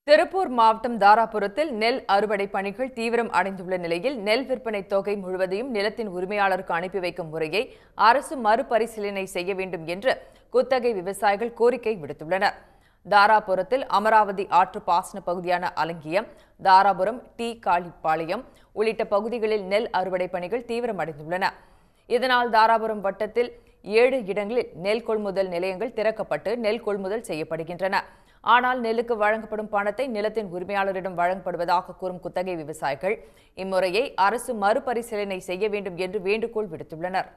திருப்பூர் மாவட்டம் தாராபுரத்தில் நெல் அறுவடை பணிகள் தீவிரம் அடைந்துள்ள நிலையில் நெல் விற்பனை தொகை முழுவதையும் நிலத்தின் உரிமையாளருக்கு அனுப்பி வைக்கும் முறையை அரசு மறுபரிசீலனை செய்ய வேண்டும் என்று குத்தகை விவசாயிகள் கோரிக்கை விடுத்துள்ளனர் தாராபுரத்தில் அமராவதி ஆற்று பாசன பகுதியான அலங்கியம் தாராபுரம் டி காளிப்பாளையம் உள்ளிட்ட பகுதிகளில் நெல் அறுவடை பணிகள் தீவிரமடைந்துள்ளன இதனால் தாராபுரம் வட்டத்தில் ஏழு இடங்களில் நெல் கொள்முதல் நிலையங்கள் திறக்கப்பட்டு நெல் கொள்முதல் செய்யப்படுகின்றன ஆனால் நெல்லுக்கு வழங்கப்படும் பணத்தை நிலத்தின் உரிமையாளரிடம் வழங்கப்படுவதாக கூறும் குத்தகை விவசாயிகள் இம்முறையை அரசு மறுபரிசீலனை செய்ய வேண்டும் என்று வேண்டுகோள் விடுத்துள்ளனர்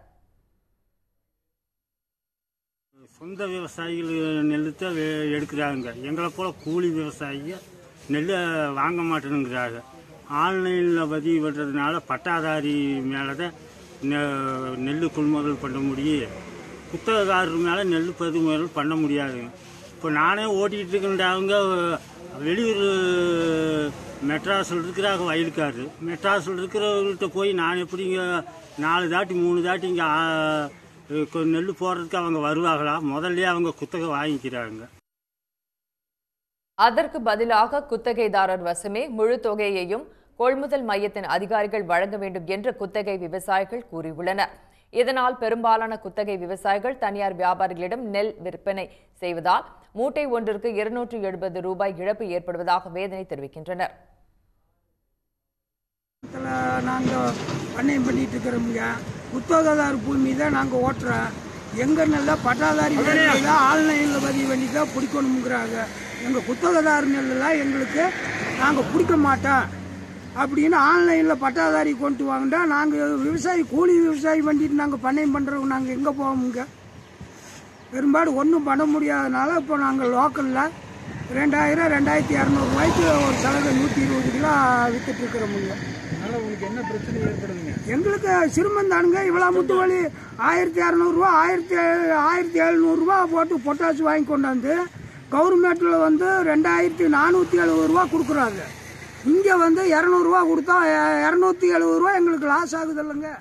சொந்த விவசாயிகள் நெல் தான் வே- எடுக்கிறாங்க எங்களை போல கூலி விவசாயிங்க நெல்லை வாங்க மாட்டேனுங்கிறாங்க ஆன்லைனில் பதிவு பண்ணுறதுனால பட்டாதாரி மேலே தான் நெ- நெல் கொள்முதல் பண்ண முடியும் குத்தகைக்காரர் மேலே நெல் பதுமுதல் பண்ண முடியாதுங்க இப்போ நானே ஓட்டிகிட்டு இருக்கின்றவங்க வெளியூர் மெட்ராஸில் இருக்கிறாங்க வயலுக்காரரு மெட்ராஸில் இருக்கிறவங்கள்ட்ட போய் நான் எப்படிங்க நாலு தாட்டி மூணு தாட்டி இங்கே நெல் போடுறதுக்கு அவங்க வருவாங்களா முதல்லயே அவங்க குத்தகை வாங்கிக்கிறாங்க அதற்கு பதிலாக குத்தகைதாரர் வசமே முழு தொகையையும் கொள்முதல் மையத்தின் அதிகாரிகள் வழங்க வேண்டும் என்று குத்தகை விவசாயிகள் கூறியுள்ளனர் இதனால் பெரும்பாலான குத்தகை விவசாயிகள் தனியார் வியாபாரிகளிடம் நெல் விற்பனை செய்வதால் மூட்டை ஒன்றிற்கு இருநூற்று எழுபது ரூபாய் இழப்பு ஏற்படுவதாக வேதனை தெரிவிக்கின்றனர் நாங்கள் பண்ணையம் பண்ணிட்டு இருக்கிறோமுங்க குத்தகதார் பூமி தான் நாங்கள் ஓட்டுறோம் எங்க நெல்ல பட்டாதாரி நெல்லில் ஆன்லைனில் பதிவு பண்ணி தான் பிடிக்கணுங்கிறாங்க எங்கள் குத்தகதார் நெல்லாம் எங்களுக்கு நாங்கள் பிடிக்க மாட்டோம் அப்படின்னு ஆன்லைனில் பட்டாதாரி கொண்டு வாங்கிட்டா நாங்கள் விவசாயி கூலி விவசாயி பண்ணிட்டு நாங்கள் பண்ணையம் பண்ணுறோம் நாங்கள் எங்கே போவோமுங்க பெரும்பாலும் ஒன்றும் பண்ண முடியாதனால இப்போ நாங்கள் லோக்கலில் ரெண்டாயிரம் ரெண்டாயிரத்தி இரநூறுவாய்க்கு ஒரு சலகை நூற்றி இருபது கிலோ வித்துட்டு இருக்கிறோமுங்க எங்களுக்கு சிறுமந்தானுங்க இவ்வளோ முட்டு வலி ஆயிரத்தி இரநூறுவா ஆயிரத்தி ஆயிரத்தி எழுநூறுவா போட்டு பொட்டாசு வாங்கி கொண்டாந்து கவர்மெண்ட்டில் வந்து ரெண்டாயிரத்தி நானூற்றி எழுபது ரூபா கொடுக்குறாங்க இங்கே வந்து இரநூறுவா கொடுத்தா இரநூத்தி எழுபது ரூபா எங்களுக்கு லாஸ் ஆகுது இல்லைங்க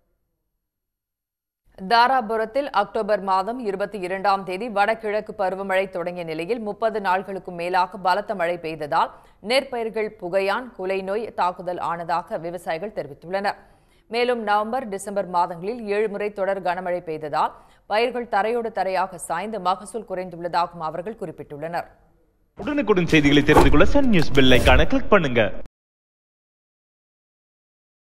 தாராபுரத்தில் அக்டோபர் மாதம் இருபத்தி இரண்டாம் தேதி வடகிழக்கு பருவமழை தொடங்கிய நிலையில் முப்பது நாட்களுக்கும் மேலாக பலத்த மழை பெய்ததால் நெற்பயிர்கள் புகையான் குலை நோய் தாக்குதல் ஆனதாக விவசாயிகள் தெரிவித்துள்ளனர் மேலும் நவம்பர் டிசம்பர் மாதங்களில் ஏழு முறை தொடர் கனமழை பெய்ததால் பயிர்கள் தரையோடு தரையாக சாய்ந்து மகசூல் குறைந்துள்ளதாகவும் அவர்கள் குறிப்பிட்டுள்ளனர் உடனுக்குடன் செய்திகளை தெரிந்து கொள்ள சன் நியூஸ் பெல் ஐகானை கிளிக் பண்ணுங்க